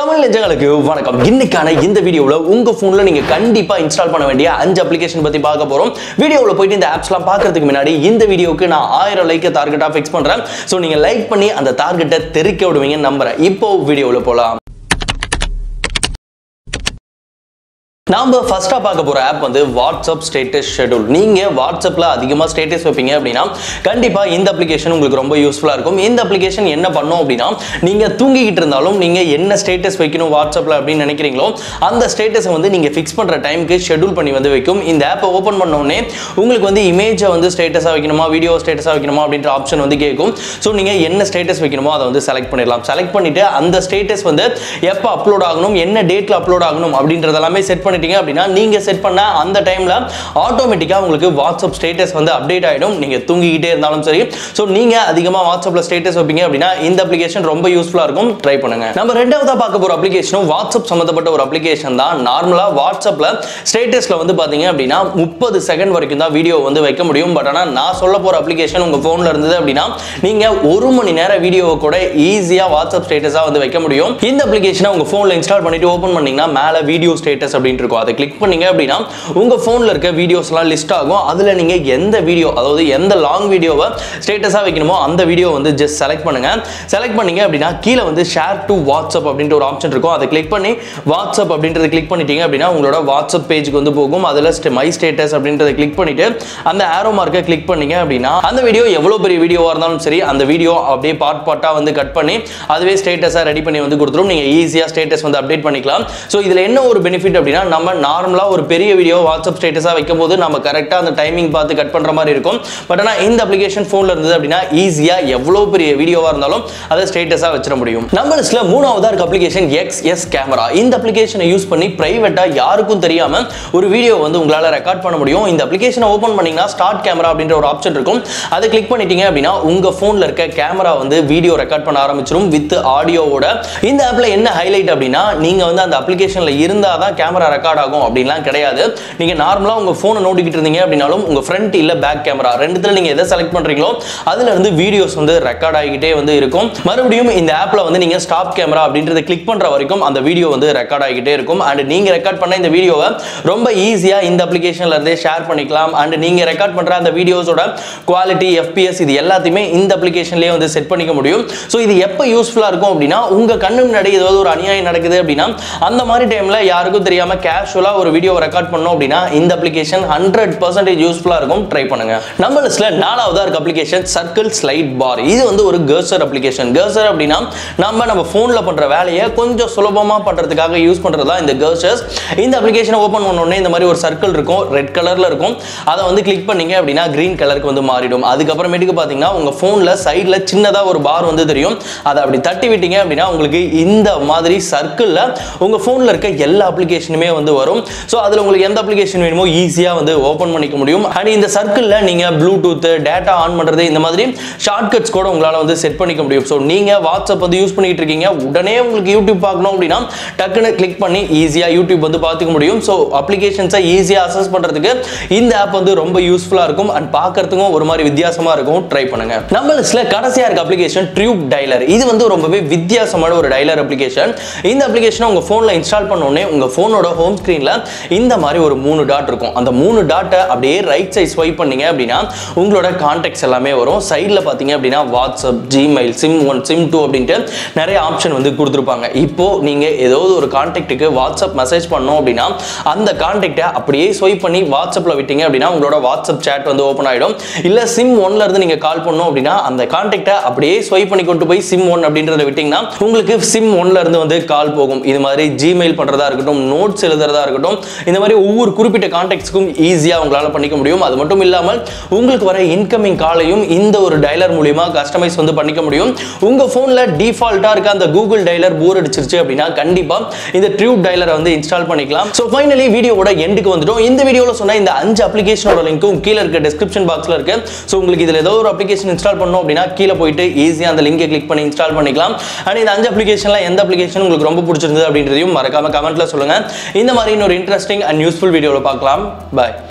தமிழ் நெஞ்சங்களுக்கு வணக்கம் இன்னைக்கான இந்த வீடியோவில் உங்க போன்ல நீங்க கண்டிப்பா இன்ஸ்டால் பண்ண வேண்டிய அஞ்சு அப்ளிகேஷன் பத்தி பார்க்க போறோம் வீடியோவில் போயிட்டு இந்த ஆப்ஸ்லாம் பார்க்கறதுக்கு முன்னாடி இந்த வீடியோக்கு நான் ஆயிரம் லைக் டார்கெட்டா ஃபிக்ஸ் பண்றேன் ஸோ நீங்க லைக் பண்ணி அந்த டார்கெட்டை தெறிக்க விடுவீங்கன்னு நம்புறேன் இப்போ வீடியோவில் போலாம் நாம ஃபர்ஸ்டா பார்க்க போற ஆப் வந்து வாட்ஸ்அப் ஸ்டேட்டஸ் ஷெட்யூல் நீங்க வாட்ஸ்அப்ல அதிகமா ஸ்டேட்டஸ் வைப்பீங்க அப்படின்னா கண்டிப்பா இந்த அப்ளிகேஷன் உங்களுக்கு ரொம்ப யூஸ்ஃபுல்லா இருக்கும் இந்த அப்ளிகேஷன் என்ன பண்ணும் அப்படின்னா நீங்க தூங்கிக்கிட்டு இருந்தாலும் நீங்க என்ன ஸ்டேட்டஸ் வைக்கணும் வாட்ஸ்அப்ல அப்படின்னு நினைக்கிறீங்களோ அந்த ஸ்டேட்டஸை வந்து நீங்க ஃபிக்ஸ் பண்ற டைமுக்கு ஷெட்யூல் பண்ணி வந்து வைக்கும் இந்த ஆப்பை ஓப்பன் பண்ண உடனே உங்களுக்கு வந்து இமேஜை வந்து ஸ்டேட்டஸா வைக்கணுமா வீடியோ ஸ்டேட்டஸா வைக்கணுமா அப்படின்ற ஆப்ஷன் வந்து கேட்கும் ஸோ நீங்க என்ன ஸ்டேட்டஸ் வைக்கணுமோ அதை வந்து செலக்ட் பண்ணிடலாம் செலக்ட் பண்ணிட்டு அந்த ஸ்டேட்டஸ் வந்து எப்போ அப்லோட் ஆகணும் என்ன டேட்ல அப்லோட் ஆகணும் அப்படின்றது எல்லாமே செட் பண்ணிட்டீங்க அப்படின்னா நீங்க செட் பண்ண அந்த டைம்ல ஆட்டோமேட்டிக்கா உங்களுக்கு வாட்ஸ்அப் ஸ்டேட்டஸ் வந்து அப்டேட் ஆயிடும் நீங்க தூங்கிக்கிட்டே இருந்தாலும் சரி ஸோ நீங்க அதிகமா வாட்ஸ்அப்ல ஸ்டேட்டஸ் வைப்பீங்க அப்படின்னா இந்த அப்ளிகேஷன் ரொம்ப யூஸ்ஃபுல்லா இருக்கும் ட்ரை பண்ணுங்க நம்ம ரெண்டாவதா பார்க்க போற அப்ளிகேஷனும் வாட்ஸ்அப் சம்மந்தப்பட்ட ஒரு அப்ளிகேஷன் தான் நார்மலா வாட்ஸ்அப்ல ஸ்டேட்டஸ்ல வந்து பாத்தீங்க அப்படின்னா முப்பது செகண்ட் வரைக்கும் தான் வீடியோ வந்து வைக்க முடியும் பட் ஆனா நான் சொல்ல போற அப்ளிகேஷன் உங்க போன்ல இருந்தது அப்படின்னா நீங்க ஒரு மணி நேர வீடியோவை கூட ஈஸியா வாட்ஸ்அப் ஸ்டேட்டஸா வந்து வைக்க முடியும் இந்த அப்ளிகேஷனை உங்க போன்ல இன்ஸ்டால் பண்ணிட்டு ஓபன் பண்ணீங்கன்னா மேல வீடியோ ஸ்டேட்டஸ் அப்படின்னு இருக்கும் அதை கிளிக் பண்ணீங்க அப்படின்னா உங்க போன்ல இருக்க வீடியோஸ்லாம் லிஸ்ட் ஆகும் அதுல நீங்க எந்த வீடியோ அதாவது எந்த லாங் வீடியோவை ஸ்டேட்டஸா வைக்கணுமோ அந்த வீடியோ வந்து ஜஸ்ட் செலக்ட் பண்ணுங்க செலக்ட் பண்ணீங்க அப்படின்னா கீழே வந்து ஷேர் டு வாட்ஸ்அப் அப்படின்ற ஒரு ஆப்ஷன் இருக்கும் அதை கிளிக் பண்ணி வாட்ஸ்அப் அப்படின்றத கிளிக் பண்ணிட்டீங்க அப்படின்னா உங்களோட வாட்ஸ்அப் பேஜுக்கு வந்து போகும் அதில் மை ஸ்டேட்டஸ் அப்படின்றத கிளிக் பண்ணிட்டு அந்த ஆரோ மார்க்கை கிளிக் பண்ணீங்க அப்படின்னா அந்த வீடியோ எவ்வளோ பெரிய வீடியோவாக இருந்தாலும் சரி அந்த வீடியோ அப்படியே பார்ட் பார்ட்டாக வந்து கட் பண்ணி அதுவே ஸ்டேட்டஸாக ரெடி பண்ணி வந்து கொடுத்துரும் நீங்கள் ஈஸியாக ஸ்டேட்டஸ் வந்து அப்டேட் பண்ணிக்கலாம் ஸோ இதில் என்ன ஒரு பெனிஃபிட் அப்படின்னா நம்ம நார்மலாக ஒரு பெரிய வீடியோ வாட்ஸ்அப் ஸ்டேட்டஸாக வைக்கும் போது நம்ம கரெக்டாக அந்த டைமிங் பார்த்து கட் பண்ணுற மாதிரி இருக்கும் பட் ஆனால் இந்த அப்ளிகேஷன் ஃபோனில் இருந்தது அப்படின்னா ஈஸியாக எவ்வளோ பெரிய வீடியோவாக இருந்தாலும் அதை ஸ்டேட்டஸாக வச்சிட முடியும் நம்ம லிஸ்ட்ல மூணாவதா இருக்க அப்ளிகேஷன் எக்ஸ் எஸ் கேமரா இந்த அப்ளிகேஷனை யூஸ் பண்ணி பிரைவேட்டாக யாருக்கும் தெரியாம ஒரு வீடியோ வந்து உங்களால் ரெக்கார்ட் பண்ண முடியும் இந்த அப்ளிகேஷனை ஓப்பன் பண்ணீங்கன்னா ஸ்டார்ட் கேமரா அப்படின்ற ஒரு ஆப்ஷன் இருக்கும் அதை கிளிக் பண்ணிட்டீங்க அப்படின்னா உங்க ஃபோனில் இருக்க கேமரா வந்து வீடியோ ரெக்கார்ட் பண்ண ஆரம்பிச்சிடும் வித் ஆடியோவோட இந்த ஆப்ல என்ன ஹைலைட் அப்படின்னா நீங்க வந்து அந்த அப்ளிகேஷன்ல இருந்தால் தான் கேமரா ரெக்கார்ட் ஆகும் அப்படின்லாம் கிடையாது நீங்க நார்மலா உங்க போனை நோட்டிக்கிட்டு இருந்தீங்க அப்படின்னாலும் உங்க ஃப்ரண்ட் இல்ல பேக் கேமரா ரெண்டுத்துல நீங்க எதை செலக்ட் பண்றீங்களோ அதுல இருந்து வீடியோஸ் வந்து ரெக்கார்ட் ஆகிக்கிட்டே வந்து இருக்கும் மறுபடியும் இந்த ஆப்ல வந்து நீங்க ஸ்டாப் கேமரா அப்படின்றத கிளிக் பண்ற வரைக்கும் அந்த வீடியோ வந்து ரெக்கார்ட் ஆகிக்கிட்டே இருக்கும் அண்ட் நீங்க ரெக்கார்ட் பண்ண இந்த வீடியோவை ரொம்ப ஈஸியா இந்த அப்ளிகேஷன்ல இருந்தே ஷேர் பண்ணிக்கலாம் அண்ட் நீங்க ரெக்கார்ட் பண்ற அந்த வீடியோஸோட குவாலிட்டி எஃபிஎஸ் இது எல்லாத்தையுமே இந்த அப்ளிகேஷன்லயே வந்து செட் பண்ணிக்க முடியும் ஸோ இது எப்போ யூஸ்ஃபுல்லா இருக்கும் அப்படின்னா உங்க கண்ணு முன்னாடி ஏதாவது ஒரு அநியாயம் நடக்குது அப்படின்னா அந்த மாதிரி டைம்ல யாருக்கும் தெரியாம கேஷுவலா ஒரு வீடியோ ரெக்கார்ட் பண்ணோம் அப்படின்னா இந்த அப்ளிகேஷன் ஹண்ட்ரட் பர்சன்டேஜ் யூஸ்ஃபுல்லா இருக்கும் ட்ரை பண்ணுங்க நம்ம லிஸ்ட்ல நாலாவதா இருக்க அப்ளிகேஷன் சர்க்கிள் ஸ்லைட் பார் இது வந்து ஒரு கர்சர் அப்ளிகேஷன் கர்சர் அப்படின்னா நம்ம நம்ம போன்ல பண்ற வேலையை கொஞ்சம் சுலபமா பண்றதுக்காக யூஸ் பண்றதா இந்த கர்சர்ஸ் இந்த அப்ளிகேஷனை ஓப்பன் பண்ண உடனே இந்த மாதிரி ஒரு சர்க்கிள் இருக்கும் ரெட் கலர்ல இருக்கும் அதை வந்து கிளிக் பண்ணீங்க அப்படின்னா கிரீன் கலருக்கு வந்து மாறிடும் அதுக்கப்புறமேட்டுக்கு பாத்தீங்கன்னா உங்க போன்ல சைட்ல சின்னதா ஒரு பார் வந்து தெரியும் அதை அப்படி தட்டி விட்டீங்க அப்படின்னா உங்களுக்கு இந்த மாதிரி சர்க்கிள்ல உங்க போன்ல இருக்க எல்லா அப்ளிகேஷனுமே வந்து வரும் ஸோ அதில் உங்களுக்கு எந்த அப்ளிகேஷன் வேணுமோ ஈஸியாக வந்து ஓப்பன் பண்ணிக்க முடியும் அண்ட் இந்த சர்க்கிளில் நீங்கள் ப்ளூடூத் டேட்டா ஆன் பண்ணுறது இந்த மாதிரி ஷார்ட்கட்ஸ் கூட உங்களால் வந்து செட் பண்ணிக்க முடியும் ஸோ நீங்கள் வாட்ஸ்அப் வந்து யூஸ் பண்ணிட்டு இருக்கீங்க உடனே உங்களுக்கு யூடியூப் பார்க்கணும் அப்படின்னா டக்குன்னு கிளிக் பண்ணி ஈஸியாக யூடியூப் வந்து பார்த்துக்க முடியும் ஸோ அப்ளிகேஷன்ஸை ஈஸியாக அசஸ் பண்ணுறதுக்கு இந்த ஆப் வந்து ரொம்ப யூஸ்ஃபுல்லாக இருக்கும் அண்ட் பார்க்கறதுக்கும் ஒரு மாதிரி வித்தியாசமாக இருக்கும் ட்ரை பண்ணுங்க நம்ம லிஸ்ட்ல கடைசியாக இருக்க அப்ளிகேஷன் ட்ரியூப் டைலர் இது வந்து ரொம்பவே வித்தியாசமான ஒரு டைலர் அப்ளிகேஷன் இந்த அப்ளிகேஷனை உங்கள் ஃபோனில் இன்ஸ்டால் பண்ண உடனே உங்கள் ஃபோனோட ஹோம் ஸ்க்ரீனில் இந்த மாதிரி ஒரு மூணு டாட் இருக்கும் அந்த மூணு டாட்டை அப்படியே ரைட் சைட் ஸ்வைப் பண்ணீங்க அப்படின்னா உங்களோட கான்டாக்ட்ஸ் எல்லாமே வரும் சைடில் பார்த்தீங்க அப்படின்னா WhatsApp Gmail SIM one SIM two அப்படின்ட்டு நிறைய ஆப்ஷன் வந்து கொடுத்துருப்பாங்க இப்போ நீங்கள் ஏதாவது ஒரு கான்டாக்ட்டுக்கு வாட்ஸ்அப் மெசேஜ் பண்ணோம் அப்படின்னா அந்த கான்டாக்டை அப்படியே ஸ்வைப் பண்ணி வாட்ஸ்அப்பில் விட்டீங்க அப்படின்னா உங்களோட வாட்ஸ்அப் சேட் வந்து ஓப்பன் ஆகிடும் இல்லை சிம் ஒன்ல இருந்து நீங்கள் கால் பண்ணோம் அப்படின்னா அந்த கான்டாக்டை அப்படியே ஸ்வைப் பண்ணி கொண்டு போய் சிம் ஒன் அப்படின்றத விட்டீங்கன்னா உங்களுக்கு சிம் ஒன்ல இருந்து வந்து கால் போகும் இது மாதிரி ஜிமெயில் பண்ணுறதா இருக்கட்டும் நோட்ஸ் எழுதுறதா இருக்கட்டும் இந்த மாதிரி ஒவ்வொரு குறிப்பிட்ட கான்டாக்ட்ஸ்க்கும் ஈஸியாக உங்களால் பண்ணிக்க முடியும் அது மட்டும் இல்லாமல் உங்களுக்கு வர இன்கமிங் காலையும் இந்த ஒரு டைலர் மூலியமா கஸ்டமைஸ் வந்து பண்ணிக்க முடியும் உங்க ஃபோனில் டிஃபால்ட்டாக இருக்க அந்த கூகுள் டைலர் போர் அடிச்சிருச்சு அப்படின்னா கண்டிப்பாக இந்த ட்ரூப் டைலரை வந்து இன்ஸ்டால் பண்ணிக்கலாம் ஸோ ஃபைனலி வீடியோவோட எண்டுக்கு வந்துட்டோம் இந்த வீடியோவில் சொன்ன இந்த அஞ்சு அப்ளிகேஷனோட லிங்க்கும் கீழே இருக்க டிஸ்கிரிப்ஷன் பாக்ஸில் இருக்கு ஸோ உங்களுக்கு இதில் ஏதோ ஒரு அப்ளிகேஷன் இன்ஸ்டால் பண்ணோம் அப்படின்னா கீழே போயிட்டு ஈஸியாக அந்த லிங்கை கிளிக் பண்ணி இன்ஸ்டால் பண்ணிக்கலாம் அண்ட் இந்த அஞ்சு அப்ளிகேஷன்ல எந்த அப்ளிகேஷன் உங்களுக்கு ரொம்ப பிடிச்சிருந்தது அப்படின்றதையும் மறக்காம கமெண்ட்ல சொல்லுங்க இந்த மாதிரி இன்னொரு இன்ட்ரெஸ்டிங் அண்ட் யூஸ்ஃபுல் வீடியோவில் பார்க்கலாம் பாய்